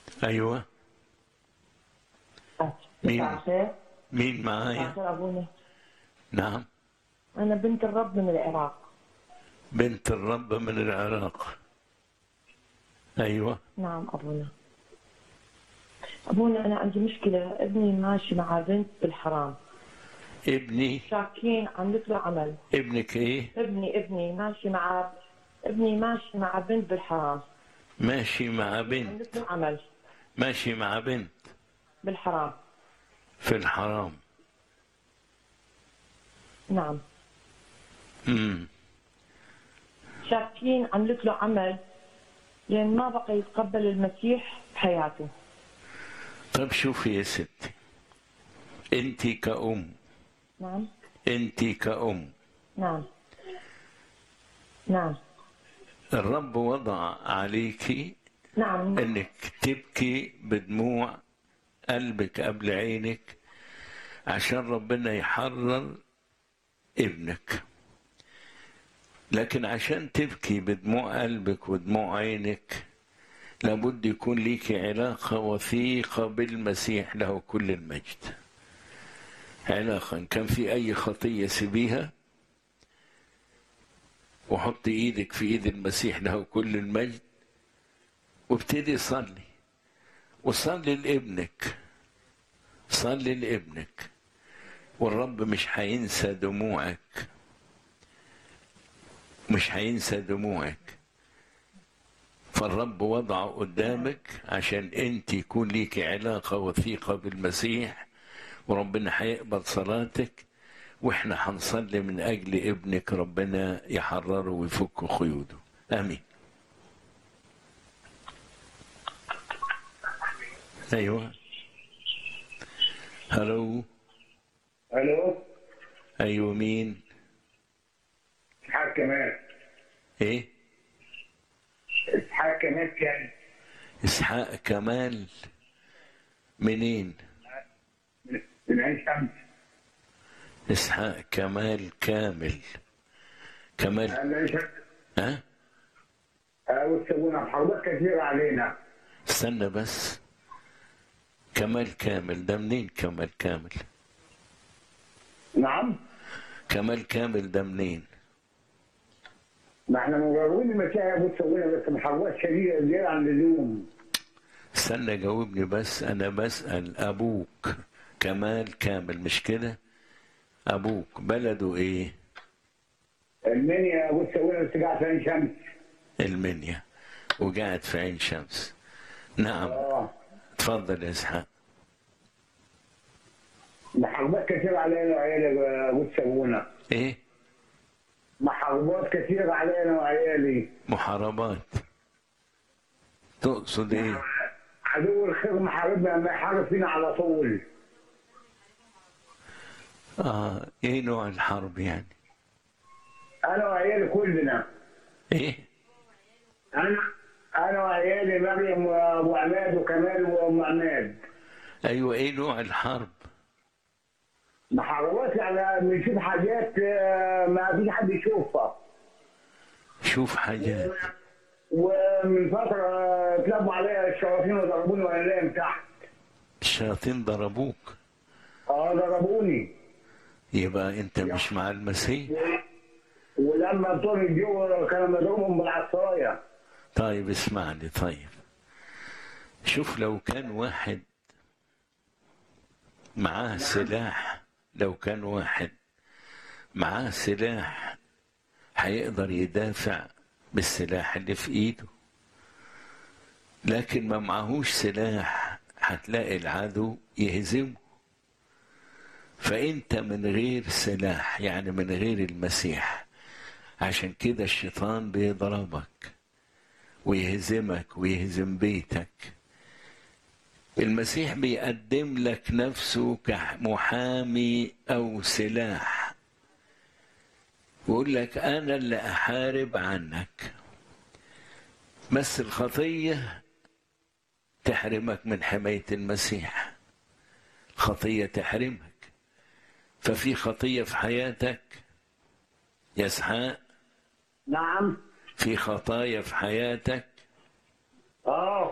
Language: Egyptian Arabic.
ايوه مين؟ مساء الخير مين مساء معايا الخير أبونا نعم أنا بنت الرب من العراق بنت الرب من العراق ايوه نعم أبونا أبونا أنا عندي مشكلة ابني ماشي مع بنت بالحرام ابني شاكين عملت له عمل ابنك ايه ابني ابني ماشي مع ابني ماشي مع بنت بالحرام ماشي مع بنت عملت له عمل ماشي مع بنت بالحرام في الحرام نعم امم شاكين عملت له عمل لأن ما بقى يتقبل المسيح بحياته طب شوفي يا ستي انت كأم نعم انت كأم نعم نعم الرب وضع عليكي نعم انك تبكي بدموع قلبك قبل عينك عشان ربنا يحرر ابنك لكن عشان تبكي بدموع قلبك ودموع عينك لابد يكون ليك علاقة وثيقة بالمسيح له كل المجد علاقة إن كان في أي خطية سيبيها وحط إيدك في إيد المسيح له كل المجد وابتدي صلي وصلي لابنك صلي لابنك والرب مش هينسى دموعك مش هينسى دموعك فالرب وضعه قدامك عشان انت يكون ليك علاقة وثيقة بالمسيح وربنا هيقبل صلاتك واحنا هنصلي من اجل ابنك ربنا يحرره ويفك قيوده امين ايوه هلو الو ايوه مين اسحاق كمال ايه اسحاق كمال كان اسحاق كمال منين من من عين شمس اسحاق كمال كامل كمال من عين شمس ها آه، وتسوون محاولات كثيرة علينا استنى بس كمال كامل ده منين كمال كامل نعم كمال كامل ده منين ما احنا مجربين المسيح وتسوينا بس محاولات شديدة زيادة عن اللزوم استنى جاوبني بس انا بسأل ابوك كمال كامل مش كده ابوك بلده ايه المنيا وتسوينا بس قاعد في عين شمس المنيا وقاعد في عين شمس نعم اه تفضل يا اسحاق محاربات كثيرة علينا وعيالي وتسوونا ايه محاربات كثيرة علينا وعيالي محاربات تقصد ايه عدو الخير محاربنا ما يحارب فينا على طول اه ايه نوع الحرب يعني انا وعيالي كلنا ايه انا انا وعيالي مريم وابو عماد وكمال وام عماد ايوه ايه نوع الحرب محاربات يعني بنشوف حاجات آه، ما فيش حد يشوفها شوف حاجات ومن فترة آه، اتلموا عليا الشياطين وضربوني وانا نايم تحت الشياطين ضربوك اه ضربوني يبقى انت مش مع المسيح ولما طول الجو كانوا مضروبهم بالعصاية طيب اسمعني طيب شوف لو كان واحد معاه سلاح لو كان واحد معاه سلاح هيقدر يدافع بالسلاح اللي في ايده لكن ما معهوش سلاح هتلاقي العدو يهزمه فانت من غير سلاح يعني من غير المسيح عشان كده الشيطان بيضربك ويهزمك ويهزم بيتك المسيح بيقدم لك نفسه كمحامي او سلاح ويقول لك انا اللي احارب عنك بس الخطيه تحرمك من حمايه المسيح خطيه تحرمك ففي خطيه في حياتك يا اسحاق نعم في خطايا في حياتك اه